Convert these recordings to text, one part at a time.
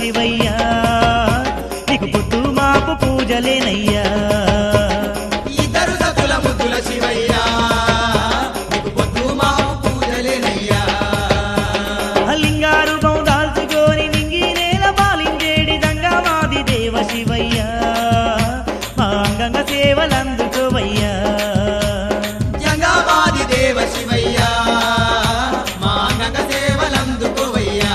శివయ్యా నీకు పొద్దు మాపు పూజలేనయ్యా ఇద్దరు సతుల ముద్దుల శివయ్యా నీకు పొద్దు మాపు పూజలేనయ్యా లింగారు దాల్చుకొని నింగి నేల పాలించేడి దంగమాది దేవ శివయ్యా మా అంగంగ సేవలందుకోవయ్యా జంగాబాది దేవ శివయ్యా మా గంగ సేవలందుకోవయ్యా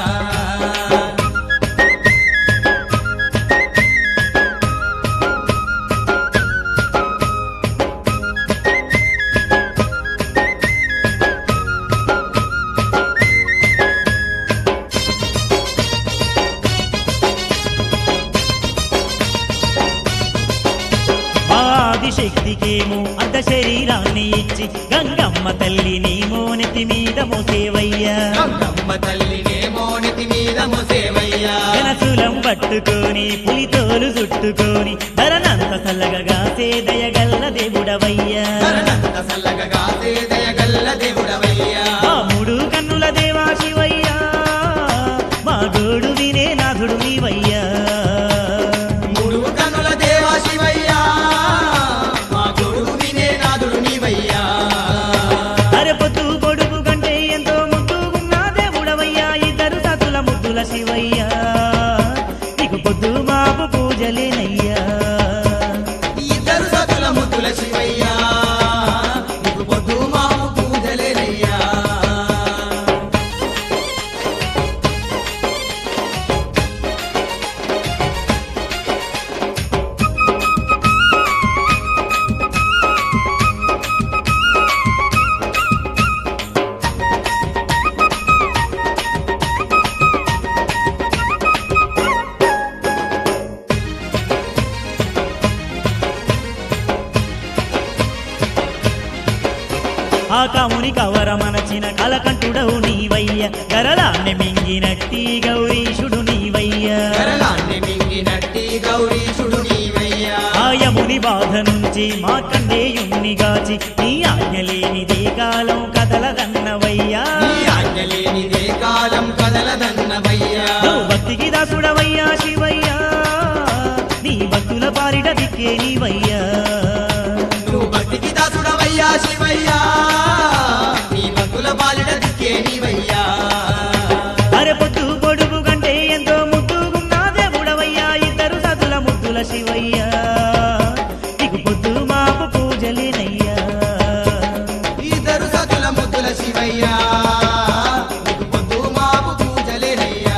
ఆదిశక్తికేమో అర్ధ శరీరాన్ని ఇచ్చి గంగమ్మ తల్లి నీ మోనెతి మీద మోసేవయ్యా గంగమ్మ తల్లినేమో నెతి మీద మోసేవయ్యా జనసులం పట్టుకొని పులితోలు చుట్టుకొని ధరనంత చల్లగా దయగల్ల దేవుడవయ్యా కరణంత సల్లగా కాసే దయగల్ల దేవుడవయ్యా ఆ మూడు కన్నుల దేవా శివయ్యా మా గోడు వినే నాథుడు నీవయ్యా మూడు కనుల దేవా శివయ్యా మా గొడుగు వినే నాదుడు నీవయ్యా అరే పొద్దు పొడుగు కంటే ఎంతో ముద్దుగున్న దేవుడవయ్యా ఇద్దరు సతుల ముద్దుల శివయ్యా నీకు పొద్దు మాపు పూజలేనయ్యా ఇద్దరు సతుల ముద్దుల శివయ్యా నీకు పొద్దు మాపు పూజలేనయ్యా ఆ కాముని కవరమనచిన కలకంఠుడవు నీవయ్య గరలాన్ని మింగినట్టి గౌరీశుడు నీవయ్యా కరలాన్ని మింగినట్టి గౌరీశుడు నీవయ్యా ఆయముని బాధ నుంచి మా కండేయుణ్ణి గాచి నీ ఆజ్ఞ లేనిదే కాలం కదలదన్నవయ్యా నీ ఆజ్ఞ లేనిదే కాలం కదలదన్నవయ్యా నువ్వు భక్తికి దాసుడవయ్యా శివయ్యా నీ భక్తుల పారిట దిక్కే నీవయ్యా నువ్వు భక్తికి దాసుడవయ్యా శివయ్యా నీ భక్తుల బాలిడ దిక్కే నీవయ్యా అరే పొద్దు పొడుగు కంటే ఎంతో ముద్దుగున్న దేవుడవయ్యా ఇద్దరు సతుల ముద్దుల శివయ్యా నీకు పొద్దు మాపు పూజలేనయ్యా ఇద్దరు సతుల ముద్దుల శివయ్యా నీకు పొద్దు మాపు పూజలేనయ్యా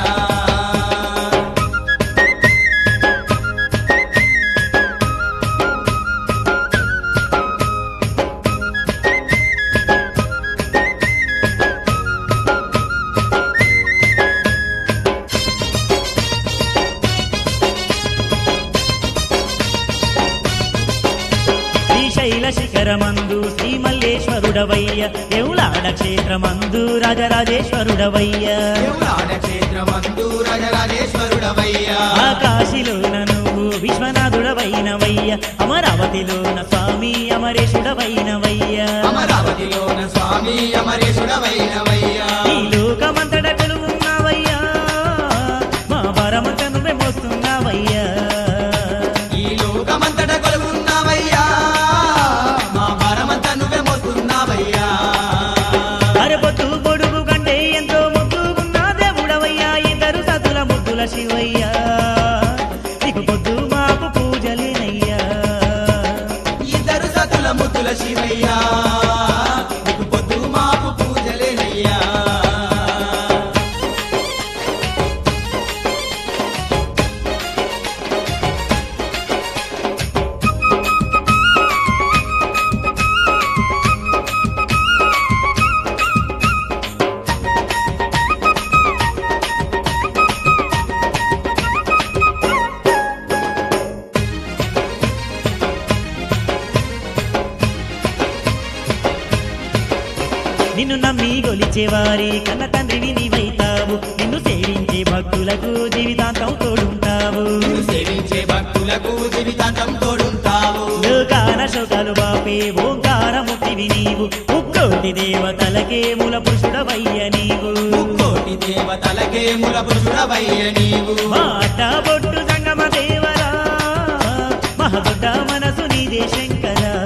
శ్రీశైల శిఖరమందు శ్రీ మల్లేశ్వరుడవయ్య దేవులాడ క్షేత్రమందు రాజరాజేశ్వరుడవయ్య దేవుడాడ క్షేత్రమందు రాజరాజేశ్వరుడవయ్యా ఆకాశిలోన నువ్వు విశ్వనాథుడవైనవయ్య అమరావతిలోన స్వామి అమరేశుడవైనవయ్య అమరావతిలోన స్వామి అమరేశుడవైనవయ్యా ఈ లోకమంతట కొలువున్నావయ్యా మా పరమంత నువ్వే మోస్తున్నావయ్యా ఈ లోకమంతట కొలువున్నావయ్యా మా భారమంతా నువ్వే మోస్తున్నావయ్యా అరే పొద్దు పొడుగు కంటే ఎంతో ముద్దుగున్న దేవుడవయ్యా ఇద్దరు సతుల ముద్దుల శివయ్యా నీకు పొద్దు మాపు పూజలేనయ్యా ఇద్దరు సతుల ముద్దుల శివయ్యా నీకు పొద్దు మాపు పూజలేనయ్యా నిన్ను నమ్మి గొలిచేవారి కన్న తండ్రివి నీవైతావు నిన్ను సేవించే భక్తులకు జీవితాంతం తోడుంటావు నిన్ను సేవించే భక్తులకు జీవితాంతం తోడుంటావు లోకాన శోకాలు బాపే ఓంకారముక్తివి నీవు ముక్కోటి దేవతలకే మూల పురుషుడవయ్య నీవు ముక్కోటి దేవతలకే ములపురుషుడవయ్య నీవు మాట బొట్టు సంగమ దేవరా మహదొడ్డ మనసు నీదే శంకరా